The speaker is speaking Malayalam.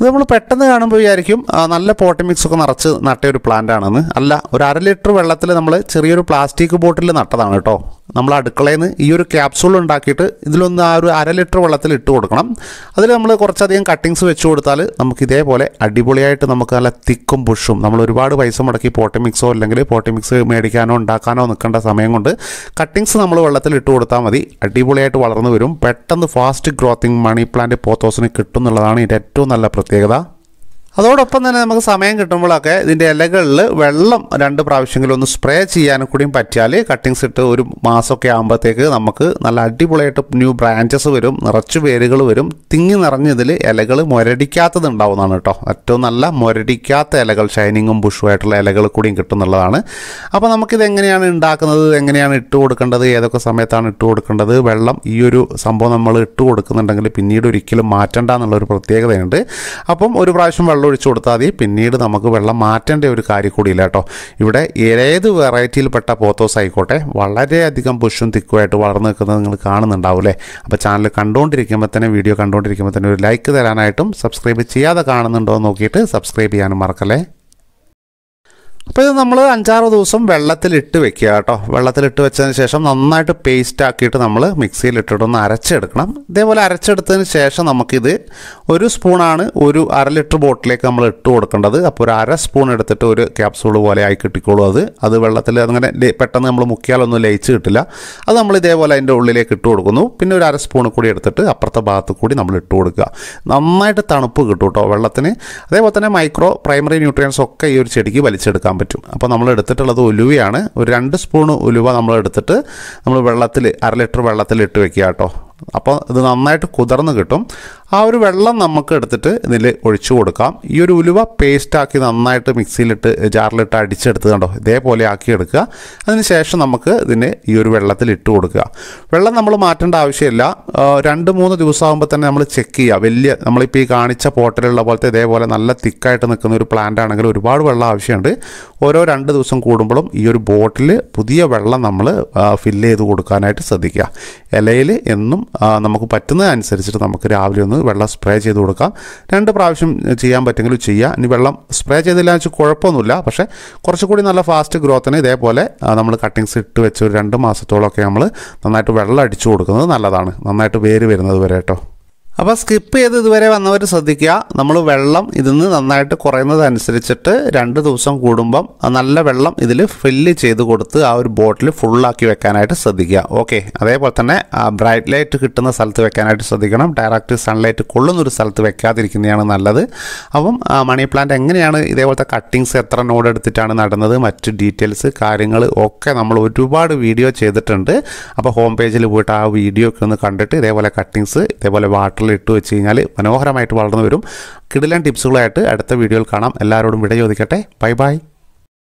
ഇത് നമ്മൾ പെട്ടെന്ന് കാണുമ്പോൾ വിചാരിക്കും ആ, നല്ല പോട്ടി മിക്സ് ഒക്കെ നിറച്ച് നട്ട ഒരു പ്ലാന്റ് ആണെന്ന് അല്ല ഒരു അര ലിറ്റർ വെള്ളത്തിൽ നമ്മൾ ചെറിയൊരു പ്ലാസ്റ്റിക് ബോട്ടിൽ നട്ടതാണ് കേട്ടോ നമ്മൾ അടുക്കളയിൽ നിന്ന് ഈ ഒരു ക്യാപ്സൂൾ ഉണ്ടാക്കിയിട്ട് ഇതിലൊന്ന് ആ ഒരു അര ലിറ്റർ വെള്ളത്തിൽ ഇട്ട് കൊടുക്കണം അതിൽ നമ്മൾ കുറച്ചധികം കട്ടിങ്സ് വെച്ച് കൊടുത്താൽ നമുക്ക് ഇതേപോലെ അടിപൊളിയായിട്ട് നമുക്ക് നല്ല തിക്കും ബുഷും നമ്മൾ ഒരുപാട് പൈസ മുടക്കി പോട്ടി മിക്സോ അല്ലെങ്കിൽ പോട്ടി മിക്സ് മേടിക്കാനോ ഉണ്ടാക്കാനോ നിൽക്കേണ്ട സമയം കൊണ്ട് കട്ടിങ്സ് നമ്മൾ വെള്ളത്തിൽ ഇട്ട് കൊടുത്താൽ മതി അടിപൊളിയായിട്ട് വളർന്നു വരും പെട്ടെന്ന് ഫാസ്റ്റ് ഗ്രോത്തിങ് മണി പ്ലാന്റ് പോത്തോസിന് കിട്ടും എന്നുള്ളതാണ് ഇതിൻ്റെ ഏറ്റവും നല്ല പ്രത്യേകത അതോടൊപ്പം തന്നെ നമുക്ക് സമയം കിട്ടുമ്പോഴൊക്കെ ഇതിൻ്റെ ഇലകളിൽ വെള്ളം രണ്ട് പ്രാവശ്യമെങ്കിലും ഒന്ന് സ്പ്രേ ചെയ്യാനും കൂടിയും പറ്റിയാൽ കട്ടിങ്സ് ഇട്ട് ഒരു മാസമൊക്കെ ആകുമ്പോഴത്തേക്ക് നമുക്ക് നല്ല അടിപൊളിയായിട്ട് ന്യൂ ബ്രാഞ്ചസ് വരും നിറച്ച് വേരുകൾ വരും തിങ്ങി നിറഞ്ഞതിൽ ഇലകൾ മുരടിക്കാത്തത് ഉണ്ടാവുന്നതാണ് കേട്ടോ ഏറ്റവും നല്ല മുരടിക്കാത്ത ഇലകൾ ഷൈനിങ്ങും ബുഷുമായിട്ടുള്ള ഇലകൾ കൂടിയും കിട്ടുന്നുള്ളതാണ് അപ്പോൾ നമുക്കിത് എങ്ങനെയാണ് ഉണ്ടാക്കുന്നത് എങ്ങനെയാണ് ഇട്ട് കൊടുക്കേണ്ടത് ഏതൊക്കെ സമയത്താണ് ഇട്ട് കൊടുക്കേണ്ടത് വെള്ളം ഈ ഒരു സംഭവം നമ്മൾ ഇട്ട് കൊടുക്കുന്നുണ്ടെങ്കിൽ പിന്നീട് ഒരിക്കലും മാറ്റണ്ട എന്നുള്ളൊരു പ്രത്യേകതയുണ്ട് അപ്പം ഒരു പ്രാവശ്യം വെള്ളം ഒഴിച്ചു കൊടുത്താൽ മതി പിന്നീട് നമുക്ക് വെള്ളം മാറ്റേണ്ട ഒരു കാര്യം കൂടിയില്ല കേട്ടോ ഇവിടെ ഏത് വെറൈറ്റിയിൽപ്പെട്ട പോത്തോസ് ആയിക്കോട്ടെ വളരെയധികം ബുഷും തിക്കുമായിട്ട് വളർന്നു നിൽക്കുന്നത് നിങ്ങൾ കാണുന്നുണ്ടാവില്ലേ അപ്പോൾ ചാനൽ കണ്ടുകൊണ്ടിരിക്കുമ്പോൾ തന്നെ വീഡിയോ കണ്ടുകൊണ്ടിരിക്കുമ്പോൾ തന്നെ ഒരു ലൈക്ക് തരാനായിട്ടും സബ്സ്ക്രൈബ് ചെയ്യാതെ കാണുന്നുണ്ടോ എന്ന് നോക്കിയിട്ട് സബ്സ്ക്രൈബ് ചെയ്യാനും മറക്കല്ലേ അപ്പോൾ ഇത് നമ്മൾ അഞ്ചാറ് ദിവസം വെള്ളത്തിലിട്ട് വെക്കുക കേട്ടോ വെള്ളത്തിലിട്ട് വെച്ചതിന് ശേഷം നന്നായിട്ട് പേസ്റ്റ് ആക്കിയിട്ട് നമ്മൾ മിക്സിയിൽ ഇട്ടിട്ടൊന്ന് അരച്ചെടുക്കണം ഇതേപോലെ അരച്ചെടുത്തതിന് ശേഷം നമുക്കിത് ഒരു സ്പൂണാണ് ഒരു അര ലിറ്റർ ബോട്ടിലേക്ക് നമ്മൾ ഇട്ട് കൊടുക്കേണ്ടത് അപ്പോൾ ഒരു അര സ്പൂൺ എടുത്തിട്ട് ഒരു ക്യാപ്സൂൾ പോലെ ആയി കിട്ടിക്കോളും അത് അത് വെള്ളത്തിൽ അങ്ങനെ ലേ- പെട്ടെന്ന് നമ്മൾ മുക്കിയാലൊന്നും ലയിച്ച് കിട്ടില്ല അത് നമ്മൾ ഇതേപോലെ അതിൻ്റെ ഉള്ളിലേക്ക് ഇട്ട് കൊടുക്കുന്നു പിന്നെ ഒരു അര സ്പൂൺ കൂടി എടുത്തിട്ട് അപ്പുറത്തെ ഭാഗത്ത് കൂടി നമ്മൾ ഇട്ട് കൊടുക്കുക നന്നായിട്ട് തണുപ്പ് കിട്ടും കേട്ടോ വെള്ളത്തിന് അതേപോലെ തന്നെ മൈക്രോ പ്രൈമറി ന്യൂട്രിയൻസ് ഒക്കെ ഈ ഒരു ചെടിക്ക് വലിച്ചെടുക്കാൻ പറ്റും അപ്പോൾ നമ്മൾ എടുത്തിട്ടുള്ളത് ഉലുവയാണ് ഒരു രണ്ട് സ്പൂൺ ഉലുവ നമ്മൾ എടുത്തിട്ട് നമ്മൾ വെള്ളത്തിൽ അര ലിറ്റർ വെള്ളത്തിൽ ഇട്ട് വെക്കുക കേട്ടോ അപ്പോൾ ഇത് നന്നായിട്ട് കുതിർന്ന് കിട്ടും ആ ഒരു വെള്ളം നമുക്ക് എടുത്തിട്ട് ഇതിൽ ഒഴിച്ചു കൊടുക്കാം ഈ ഒരു ഉലുവ പേസ്റ്റാക്കി നന്നായിട്ട് മിക്സിയിലിട്ട് ജാറിലിട്ട് അടിച്ചെടുത്ത് കണ്ടോ ഇതേപോലെ ആക്കി എടുക്കുക അതിനുശേഷം നമുക്ക് ഇതിന് ഈ ഒരു വെള്ളത്തിൽ ഇട്ട് കൊടുക്കുക വെള്ളം നമ്മൾ മാറ്റേണ്ട ആവശ്യമില്ല ആ, രണ്ട് മൂന്ന് ദിവസം ആകുമ്പോൾ തന്നെ നമ്മൾ ചെക്ക് ചെയ്യുക വലിയ നമ്മളിപ്പോൾ ഈ കാണിച്ച പോട്ടിലുള്ള പോലത്തെ ഇതേപോലെ നല്ല തിക്കായിട്ട് നിൽക്കുന്ന ഒരു പ്ലാന്റ് ആണെങ്കിൽ ഒരുപാട് വെള്ളം ആവശ്യമുണ്ട് ഓരോ രണ്ട് ദിവസം കൂടുമ്പോഴും ഈ ഒരു ബോട്ടിൽ പുതിയ വെള്ളം നമ്മൾ ഫില്ല് ചെയ്ത് കൊടുക്കാനായിട്ട് ശ്രദ്ധിക്കുക ഇലയിൽ എന്നും ആ, നമുക്ക് പറ്റുന്നതനുസരിച്ചിട്ട് നമുക്ക് രാവിലെ ഒന്ന് വെള്ളം സ്പ്രേ ചെയ്ത് കൊടുക്കാം രണ്ട് പ്രാവശ്യം ചെയ്യാൻ പറ്റുമെങ്കിലും ചെയ്യാം ഇനി വെള്ളം സ്പ്രേ ചെയ്തില്ല എന്ന് വെച്ചാൽ കുഴപ്പമൊന്നുമില്ല പക്ഷേ കുറച്ചുകൂടി നല്ല ഫാസ്റ്റ് ഗ്രോത്തിന് ഇതേപോലെ നമ്മൾ കട്ടിങ്സ് ഇട്ട് വെച്ച് ഒരു രണ്ട് മാസത്തോളമൊക്കെ നമ്മൾ നന്നായിട്ട് വെള്ളം അടിച്ചു കൊടുക്കുന്നത് നല്ലതാണ് നന്നായിട്ട് വേര് വരുന്നത് വരെ കേട്ടോ അപ്പോൾ സ്കിപ്പ് ചെയ്ത് ഇതുവരെ വന്നവർ ശ്രദ്ധിക്കുക നമ്മൾ വെള്ളം ഇതിന്ന് നന്നായിട്ട് കുറയുന്നതനുസരിച്ചിട്ട് രണ്ട് ദിവസം കൂടുമ്പം ആ നല്ല വെള്ളം ഇതിൽ ഫില്ല് ചെയ്ത് കൊടുത്ത് ആ ഒരു ബോട്ടിൽ ഫുള്ളാക്കി വെക്കാനായിട്ട് ശ്രദ്ധിക്കുക ഓക്കെ അതേപോലെ തന്നെ ബ്രൈറ്റ് ലൈറ്റ് കിട്ടുന്ന സ്ഥലത്ത് വെക്കാനായിട്ട് ശ്രദ്ധിക്കണം ഡയറക്റ്റ് സൺലൈറ്റ് കൊള്ളുന്ന ഒരു സ്ഥലത്ത് വെക്കാതിരിക്കുന്നതാണ് നല്ലത് അപ്പം ആ, മണി പ്ലാന്റ് എങ്ങനെയാണ് ഇതേപോലത്തെ കട്ടിങ്സ് എത്ര നോഡ് എടുത്തിട്ടാണ് നടുന്നത് മറ്റ് ഡീറ്റെയിൽസ് കാര്യങ്ങൾ ഒക്കെ നമ്മൾ ഒരുപാട് വീഡിയോ ചെയ്തിട്ടുണ്ട് അപ്പോൾ ഹോം പേജിൽ പോയിട്ട് ആ വീഡിയോ ഒക്കെ ഒന്ന് കണ്ടിട്ട് ഇതേപോലെ കട്ടിങ്സ് ഇതേപോലെ വാട്ടറിൽ ഇട്ട് വെച്ച് കഴിഞ്ഞാൽ മനോഹരമായിട്ട് വളർന്നു വരും കിടിലൻ ടിപ്സുകളായിട്ട് അടുത്ത വീഡിയോയിൽ കാണാം എല്ലാവരോടും വിട ചോദിക്കട്ടെ ബൈ ബൈ